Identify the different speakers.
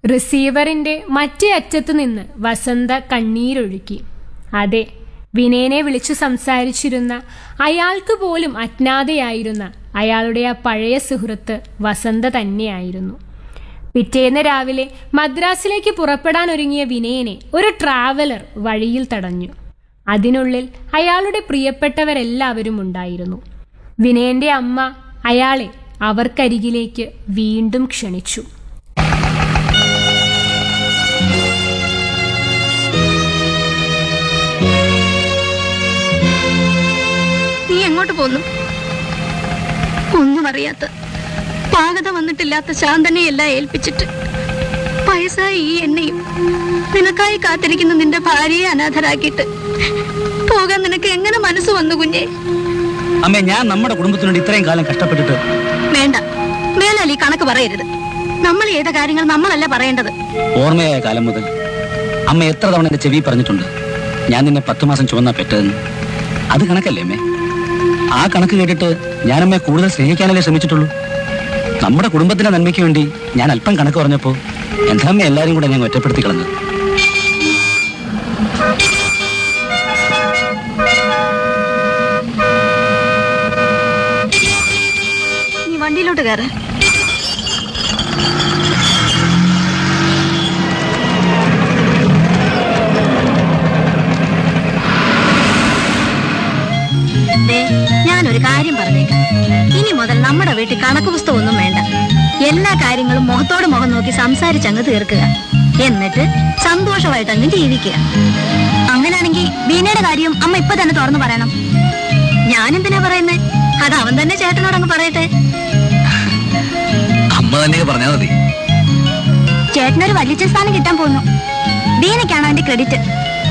Speaker 1: റിസീവറിന്റെ മറ്റേ അറ്റത്തു നിന്ന് വസന്ത കണ്ണീരൊഴുക്കി അതെ വിനയനെ വിളിച്ചു സംസാരിച്ചിരുന്ന അയാൾക്ക് പോലും അജ്ഞാതയായിരുന്ന അയാളുടെ ആ പഴയ സുഹൃത്ത് വസന്ത തന്നെയായിരുന്നു പിറ്റേന്ന് രാവിലെ മദ്രാസിലേക്ക് പുറപ്പെടാൻ ഒരുങ്ങിയ വിനയനെ ഒരു ട്രാവലർ വഴിയിൽ തടഞ്ഞു അതിനുള്ളിൽ അയാളുടെ പ്രിയപ്പെട്ടവരെല്ലാവരും ഉണ്ടായിരുന്നു വിനയന്റെ അമ്മ അയാളെ അവർക്കരികിലേക്ക് വീണ്ടും ക്ഷണിച്ചു
Speaker 2: നീ എങ്ങോട്ട് പോന്നു ഒന്നും അറിയാത്ത പാകത വന്നിട്ടില്ലാത്ത ശാന്തനെയെല്ലാം ഏൽപ്പിച്ചിട്ട് വയസ്സായ ഈ എന്നെയും നിനക്കായി കാത്തിരിക്കുന്ന നിന്റെ ഭാര്യയെ അനാഥരാക്കിയിട്ട് പോകാൻ നിനക്ക് എങ്ങനെ മനസ്സ് വന്നു കുഞ്ഞെ
Speaker 3: അമ്മേ ഞാൻ നമ്മുടെ കുടുംബത്തിന് വേണ്ടി ഇത്രയും കാലം കഷ്ടപ്പെട്ടിട്ട്
Speaker 2: വേണ്ട മേലാൽ ഈ കണക്ക് പറയരുത് നമ്മൾ ചെയ്ത കാര്യങ്ങൾ നമ്മളല്ല പറയേണ്ടത്
Speaker 3: ഓർമ്മയായ കാലം മുതൽ അമ്മ എത്ര തവണ എന്റെ ചെവി പറഞ്ഞിട്ടുണ്ട് ഞാൻ നിന്നെ പത്ത് മാസം ചുവന്നാ പെട്ടതെന്ന് അത് കണക്കല്ലേ അമ്മേ ആ കണക്ക് കേട്ടിട്ട് ഞാൻ അമ്മയെ കൂടുതൽ സ്നേഹിക്കാനല്ലേ ശ്രമിച്ചിട്ടുള്ളൂ നമ്മുടെ കുടുംബത്തിന്റെ നന്മയ്ക്ക് വേണ്ടി ഞാൻ അല്പം കണക്ക് പറഞ്ഞപ്പോ എന്താ അമ്മ എല്ലാരും കൂടെ ഞാൻ ഒറ്റപ്പെടുത്തി കളഞ്ഞത്
Speaker 2: നീ വണ്ടിയിലോട്ട് കയറ ഞാനൊരു കാര്യം പറഞ്ഞേക്കാം ഇനി മുതൽ നമ്മുടെ വീട്ടിൽ കണക്ക് പുസ്തകമൊന്നും വേണ്ട എല്ലാ കാര്യങ്ങളും മുഖത്തോട് മുഖം നോക്കി സംസാരിച്ചങ്ങ് തീർക്കുക എന്നിട്ട് സന്തോഷമായിട്ട് അങ്ങ് ജീവിക്കുക അങ്ങനെയാണെങ്കിൽ ബീനയുടെ കാര്യം അമ്മ ഇപ്പൊ തന്നെ തുറന്നു പറയണം ഞാനെന്തിനാ പറയുന്നേ അത് അവൻ തന്നെ ചേട്ടനോട് അങ്ങ് പറയട്ടെ
Speaker 3: അമ്മ തന്നെ പറഞ്ഞാൽ മതി
Speaker 2: ചേട്ടനൊരു വലിയ സ്ഥാനം കിട്ടാൻ പോകുന്നു ബീനയ്ക്കാണ് അതിന്റെ ക്രെഡിറ്റ്